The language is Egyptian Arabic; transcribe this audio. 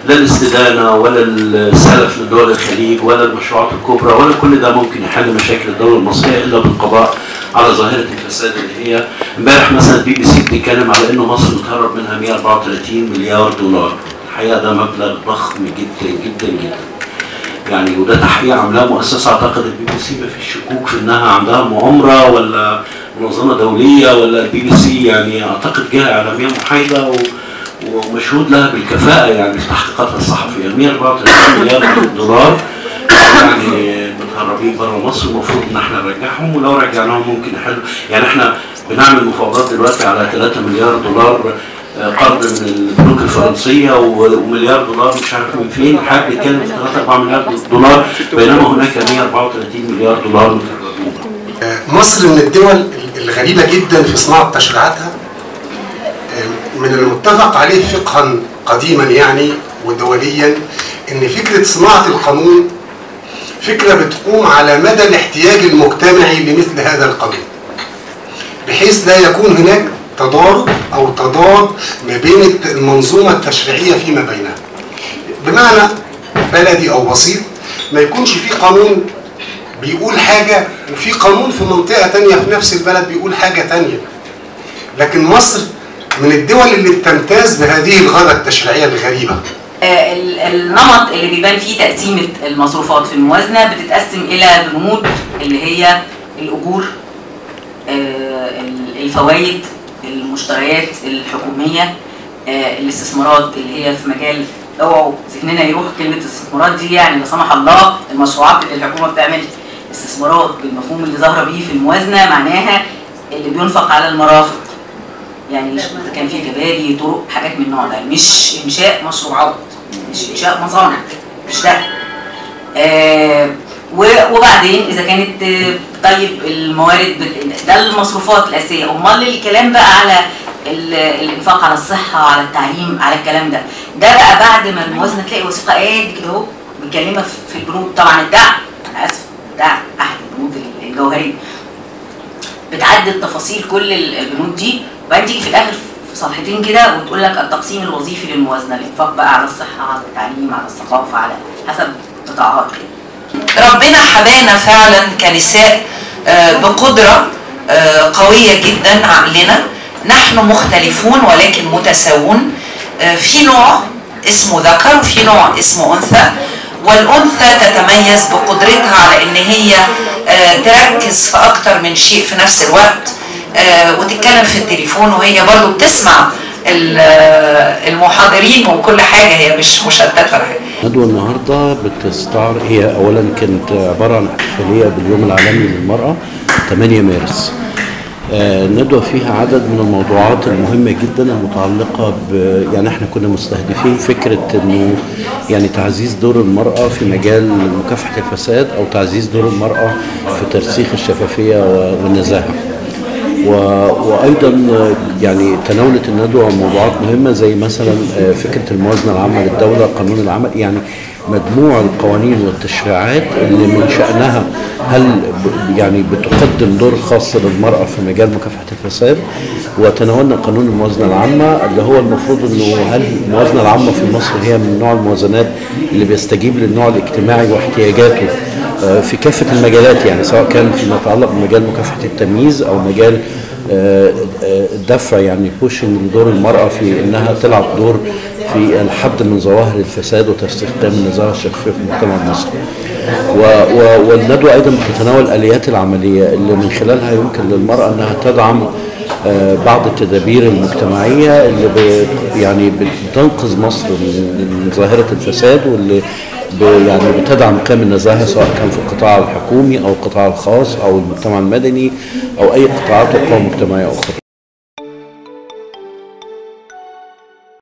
لا الاستدانه ولا السلف لدول الخليج ولا المشروعات الكبرى ولا كل ده ممكن يحل مشاكل الدوله المصريه الا بالقضاء على ظاهره الفساد اللي هي امبارح مثلا البي بي سي بتتكلم على انه مصر متهرب منها 134 مليار دولار الحقيقه ده مبلغ ضخم جدا جدا جدا يعني وده تحقيق عاملاه مؤسسه اعتقد البي بي سي ما فيش شكوك في انها عندها مؤامره ولا منظمه دوليه ولا البي بي سي يعني اعتقد جهه اعلاميه محايده و ومشهود لها بالكفاءه يعني في تحقيقاتها الصحفيه 134 مليار دولار يعني متهربين بره مصر المفروض ان احنا نرجعهم ولو رجعناهم ممكن يحلوا يعني احنا بنعمل مفاوضات دلوقتي على 3 مليار دولار قرض من البنوك الفرنسيه ومليار دولار مش عارف من فين حد بيتكلم في 3 4 مليار دولار بينما هناك 134 مليار دولار متهربين مصر من الدول الغريبه جدا في صناعه تشريعاتها من المتفق عليه فقها قديما يعني ودوليا ان فكره صناعه القانون فكره بتقوم على مدى الاحتياج المجتمعي لمثل هذا القانون بحيث لا يكون هناك تضارب او تضاد ما بين المنظومه التشريعيه فيما بينها بمعنى بلدي او بسيط ما يكونش في قانون بيقول حاجه وفي قانون في منطقه تانية في نفس البلد بيقول حاجه تانية لكن مصر من الدول اللي بتمتاز بهذه الغاده التشريعيه الغريبه النمط اللي بيبان فيه تقسيمه المصروفات في الموازنه بتتقسم الى بنود اللي هي الاجور الفوائد المشتريات الحكوميه الاستثمارات اللي هي في مجال اوعوا ذهننا يروح كلمه الاستثمارات دي يعني لا سمح الله المشروعات اللي الحكومه بتعملها استثمارات بالمفهوم اللي ظاهره بيه في الموازنه معناها اللي بينفق على المرافق يعني اذا كان في كباري طرق حاجات من النوع ده مش انشاء مشروعات مش انشاء مصانع مش ده آه وبعدين اذا كانت طيب الموارد ده المصروفات الاساسيه امال الكلام بقى على الانفاق على الصحه على التعليم على الكلام ده ده بقى بعد ما الموازنه تلاقي وثيقه قد كده اهو متكلمه في البنود طبعا الدعم انا اسف الدعم احد البنود الجوهريه بتعدد تفاصيل كل البنود دي وبعدين تيجي في الاخر في صفحتين كده وتقول لك التقسيم الوظيفي للموازنه الانفاق بقى على الصحه على التعليم على الثقافه على حسب قطاعات كده ربنا حبانا فعلا كنساء بقدره قويه جدا عقلنا نحن مختلفون ولكن متساوون في نوع اسمه ذكر وفي نوع اسمه انثى والانثى تتميز بقدرتها على ان هي تركز في اكتر من شيء في نفس الوقت وتتكلم في التليفون وهي برضو بتسمع المحاضرين وكل حاجه هي مش مشتته ولا حاجه الندوه النهارده بتستعرض هي اولا كانت عباره عن احتفاليه باليوم العالمي للمراه 8 مارس الندوة فيها عدد من الموضوعات المهمة جدا المتعلقة ب يعني احنا كنا مستهدفين فكرة انه يعني تعزيز دور المرأة في مجال مكافحة الفساد او تعزيز دور المرأة في ترسيخ الشفافية والنزاهة. و... وايضا يعني تناولت الندوه موضوعات مهمه زي مثلا فكره الموازنه العامه للدوله قانون العمل يعني مجموع القوانين والتشريعات اللي من شانها هل يعني بتقدم دور خاص للمراه في مجال مكافحه الفساد وتناولنا قانون الموازنه العامه اللي هو المفروض انه هل الموازنه العامه في مصر هي من نوع الموازنات اللي بيستجيب للنوع الاجتماعي واحتياجاته في كافه المجالات يعني سواء كان فيما يتعلق بمجال مكافحه التمييز او مجال الدفع يعني بوشنج لدور المراه في انها تلعب دور في الحد من ظواهر الفساد وترسيخ قيم النزاهه الشخصيه في المجتمع المصري. والندوه ايضا بتتناول الاليات العمليه اللي من خلالها يمكن للمراه انها تدعم بعض التدابير المجتمعيه اللي يعني بتنقذ مصر من ظاهره الفساد واللي يعني بتدعم قيم النزاهه سواء كان في القطاع الحكومي او القطاع الخاص او المجتمع المدني او اي قطاعات وقوى مجتمعيه اخرى.